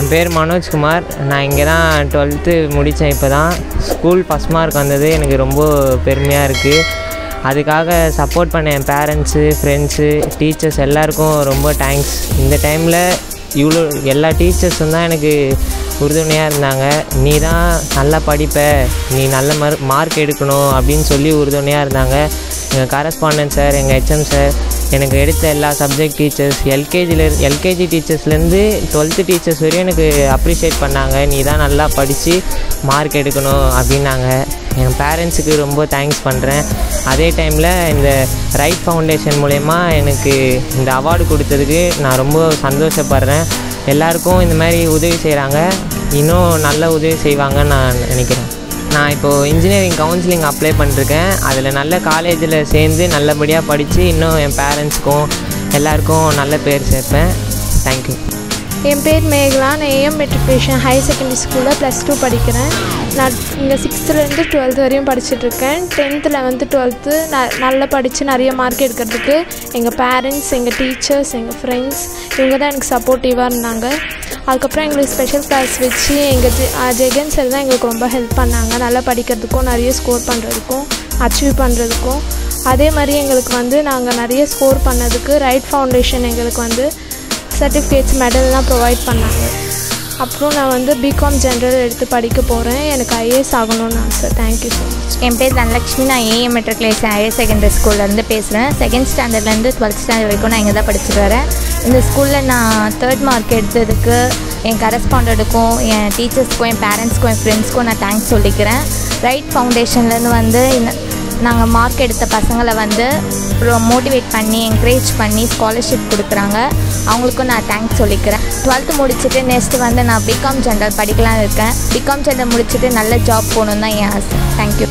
என் பேர் மனோஜ்குமார் நான் இங்கே தான் டுவெல்த்து முடித்தேன் இப்போ தான் ஸ்கூல் ஃபஸ்ட் மார்க் வந்தது எனக்கு ரொம்ப பெருமையாக இருக்குது அதுக்காக சப்போர்ட் பண்ண என் பேரண்ட்ஸு ஃப்ரெண்ட்ஸு டீச்சர்ஸ் எல்லாருக்கும் ரொம்ப தேங்க்ஸ் இந்த டைமில் இவ்வளோ எல்லா டீச்சர்ஸும் தான் எனக்கு உறுதுணையாக இருந்தாங்க நீ தான் நல்லா படிப்ப நீ நல்ல மார்க் மார்க் எடுக்கணும் அப்படின்னு சொல்லி உறுதுணையாக இருந்தாங்க எங்கள் கரஸ்பாண்டன்ட் சார் எங்கள் ஹெச்எம் சார் எனக்கு எடுத்த எல்லா சப்ஜெக்ட் டீச்சர்ஸ் எல்கேஜியில் எல்கேஜி டீச்சர்ஸ்லேருந்து டுவெல்த்து டீச்சர்ஸ் வரையும் எனக்கு அப்ரிஷியேட் பண்ணாங்க நீ தான் நல்லா படித்து மார்க் எடுக்கணும் அப்படின்னாங்க என் பேரண்ட்ஸுக்கு ரொம்ப தேங்க்ஸ் பண்ணுறேன் அதே டைமில் இந்த ரைட் ஃபவுண்டேஷன் மூலயமா எனக்கு இந்த அவார்டு கொடுத்ததுக்கு நான் ரொம்ப சந்தோஷப்படுறேன் எல்லாருக்கும் இந்த மாதிரி உதவி செய்கிறாங்க இன்னும் நல்ல உதவி செய்வாங்கன்னு நான் நினைக்கிறேன் நான் இப்போது இன்ஜினியரிங் கவுன்சிலிங் அப்ளை பண்ணிருக்கேன் அதில் நல்ல காலேஜில் சேர்ந்து நல்லபடியாக படித்து இன்னும் என் பேரண்ட்ஸ்க்கும் எல்லாருக்கும் நல்ல பேர் சேர்ப்பேன் தேங்க்யூ என் பேர் மேகலா நான் ஏஎம் மெட்ரிகுலேஷன் ஹையர் செகண்டரி ஸ்கூலில் ப்ளஸ் டூ படிக்கிறேன் நான் இங்கே சிக்ஸ்த்துலேருந்து டுவெல்த் வரையும் படிச்சுட்ருக்கேன் டென்த்து லெவன்த்து டுவெல்த்து ந நல்லா படித்து நிறைய மார்க் எடுக்கிறதுக்கு எங்கள் பேரண்ட்ஸ் எங்கள் டீச்சர்ஸ் எங்கள் ஃப்ரெண்ட்ஸ் இவங்க தான் எனக்கு சப்போர்ட்டிவாக இருந்தாங்க அதுக்கப்புறம் எங்களுக்கு ஸ்பெஷல் கிளாஸ் வச்சு எங்கள் ஜெ ஜெகன் சார் தான் எங்களுக்கு ரொம்ப ஹெல்ப் பண்ணாங்க நல்லா படிக்கிறதுக்கும் நிறைய ஸ்கோர் பண்ணுறதுக்கும் அச்சீவ் பண்ணுறதுக்கும் அதே மாதிரி எங்களுக்கு வந்து நாங்கள் நிறைய ஸ்கோர் பண்ணதுக்கு ரைட் ஃபவுண்டேஷன் எங்களுக்கு வந்து சர்டிஃபிகேட்ஸ் மெடல்லாம் ப்ரொவைட் பண்ணாங்க அப்புறம் நான் வந்து பிகாம் ஜென்ரல் எடுத்து படிக்க போகிறேன் எனக்கு ஐஏஎஸ் ஆகணும்னு ஆசை தேங்க்யூ ஸோ மச் என் பேர் தனலட்சுமி நான் ஏஎம் மெட்ரிகுலேஷன் ஹையர் செகண்டரி ஸ்கூல்லேருந்து பேசுகிறேன் செகண்ட் ஸ்டாண்டர்ட்லேருந்து டுவெல்த் ஸ்டாண்டர்ட் வரைக்கும் நான் இங்கே தான் படிச்சுட்டு வரேன் இந்த ஸ்கூலில் நான் தேர்ட் மார்க் எடுத்ததுக்கு என் கரஸ்பாண்டடுக்கும் என் டீச்சர்ஸ்க்கும் என் பேரண்ட்ஸ்க்கும் என் ஃப்ரெண்ட்ஸ்க்கும் நான் தேங்க்ஸ் சொல்லிக்கிறேன் ரைட் ஃபவுண்டேஷன்லேருந்து வந்து இந்த- நாங்கள் மார்க் எடுத்த பசங்களை வந்து மோட்டிவேட் பண்ணி என்கரேஜ் பண்ணி ஸ்காலர்ஷிப் கொடுக்குறாங்க அவங்களுக்கும் நான் தேங்க்ஸ் சொல்லிக்கிறேன் டுவெல்த்து முடிச்சுட்டு நெக்ஸ்ட் வந்து நான் பிகாம் ஜென்ரல் படிக்கலாம்னு இருக்கேன் பிகாம் ஜென்ரல் முடிச்சுட்டு நல்ல ஜாப் போகணுன்னு தான் என் ஆசை thank you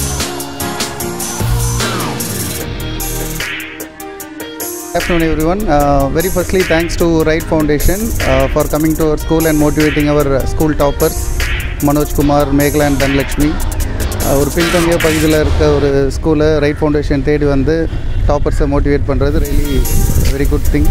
Good afternoon, everyone. Uh, very firstly, thanks to Right Foundation uh, for coming to our school and motivating our uh, school toppers, Manoj Kumar, Meghla and Dhanlakshmi. Uh, ஒரு பின்தங்கிய பகுதியில் இருக்க ஒரு ஸ்கூலை ரைட் ஃபவுண்டேஷன் தேடி வந்து டாப்பர்ஸை motivate பண்ணுறது ரியலி வெரி குட் திங்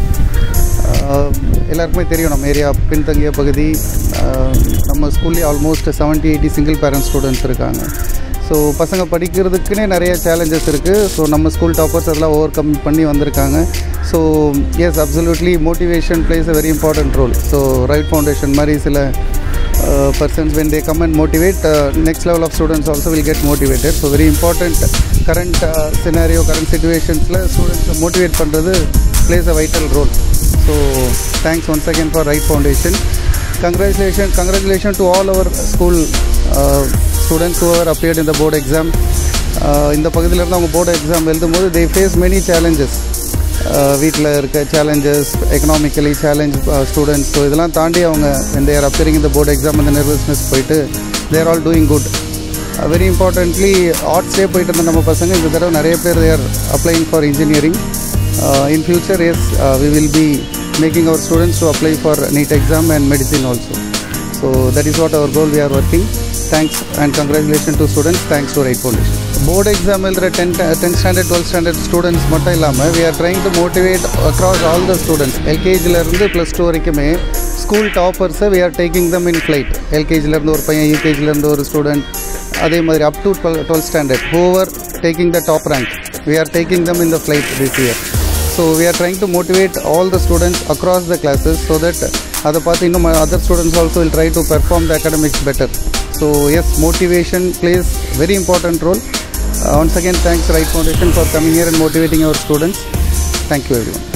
எல்லாருக்குமே தெரியும் நம்ம ஏரியா பின்தங்கிய பகுதி uh, நம்ம ஸ்கூல்லேயே almost seventy eighty single parent students இருக்காங்க ஸோ பசங்க படிக்கிறதுக்குன்னே நிறைய சேலஞ்சஸ் இருக்குது ஸோ நம்ம ஸ்கூல் டாப்பர்ஸ் அதெல்லாம் ஓவர் கம் பண்ணி வந்திருக்காங்க so yes absolutely motivation plays a very important role so Right Foundation மாதிரி சில persons when they come and motivate next level of students also will get motivated so very important current scenario current சுச்சுவேஷன்ஸில் ஸ்டூடெண்ட்ஸை motivate பண்ணுறது plays a vital role so thanks once again for Right Foundation congratulations congratulations to all our school uh, students who have appeared in the board exam uh, இந்த பகுதியிலேருந்து அவங்க board exam எழுதும்போது தே face many challenges வீட்டில் இருக்க challenges economically challenge students so இதெல்லாம் தாண்டி அவங்க இந்த ஆர் அப்பியரிங் இந்த போர்டு எக்ஸாம் இந்த நர்வஸ்னஸ் போயிட்டு there all doing good very importantly ஆர்ட்ஸ்லேயே போயிட்டு இருந்த நம்ம பசங்க இந்த தடவை நிறைய பேர் there applying for engineering in future yes we will be making our students to apply for NEET exam and medicine also. So that is what our goal we are working. Thanks and congratulations to students. Thanks to Right Foundation. Board exam எழுதுகிற tenth tenth standard twelfth standard students மட்டும் இல்லாமல் we are trying to motivate across all the students எல்கேஜிலேருந்து plus two வரைக்குமே school டாப்பர்ஸை we are taking them in flight எல்கேஜிலேருந்து ஒரு பையன் யூகேஜிலேருந்து ஒரு ஸ்டூடெண்ட் அதே மாதிரி up to twel twelfth standard whoever taking the top rank we are taking them in the flight this year so we are trying to motivate all the students across the classes so that அதை பார்த்து இன்னும் other students also will try to perform the academics better so yes motivation plays very important role once again thanks Right Foundation for coming year and motivating our students thank you every one